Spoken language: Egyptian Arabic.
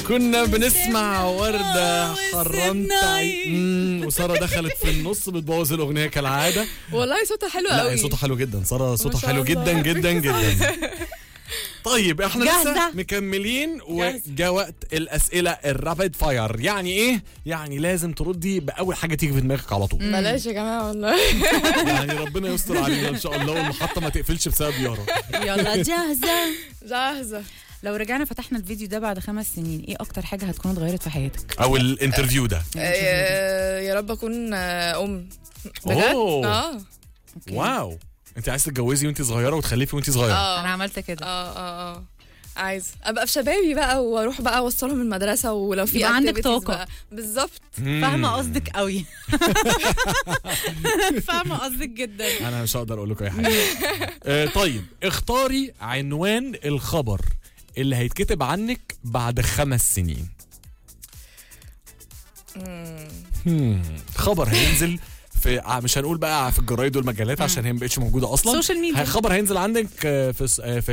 كنا بنسمع وردة حرمت وسيبنا عي- وسارة دخلت في النص بتبوظ الأغنية كالعادة والله صوتها حلو لا قوي هي صوتها حلو جدا سارة صوتها شاء حلو الله. جدا جدا جدا طيب احنا لسه جاهزة؟ مكملين جاهزة. وجا وقت الأسئلة الرابid فاير يعني ايه؟ يعني لازم تردي بأول حاجة تيجي في دماغك على طول بلاش يا جماعه والله يعني ربنا يستر علينا إن شاء الله والمحطة ما تقفلش بسبب يارا يلا جاهزة جاهزه لو رجعنا فتحنا الفيديو ده بعد خمس سنين ايه اكتر حاجة هتكون اتغيرت في حياتك؟ أو الانترفيو ده آه، يا رب اكون آه، ام بجد أوه. اه واو انت عايز تتجوزي وانت صغيرة وتخلفي وانت صغيرة انا اه عملت كده اه اه اه عايز ابقى في شبابي بقى واروح بقى اوصلهم المدرسه ولو في يبقى عندك activities طاقة. بقى. بالظبط فاهمة قصدك قوي فاهمة قصدك جدا انا مش هقدر اقول لكم اي حاجه آه، طيب اختاري عنوان الخبر اللي هيتكتب عنك بعد خمس سنين هم، خبر هينزل في ع- مش هنقول بقى في الجرايد والمجلات عشان هي ما بقتش موجوده اصلا Social media. خبر هينزل عندك آه، في س- آه، في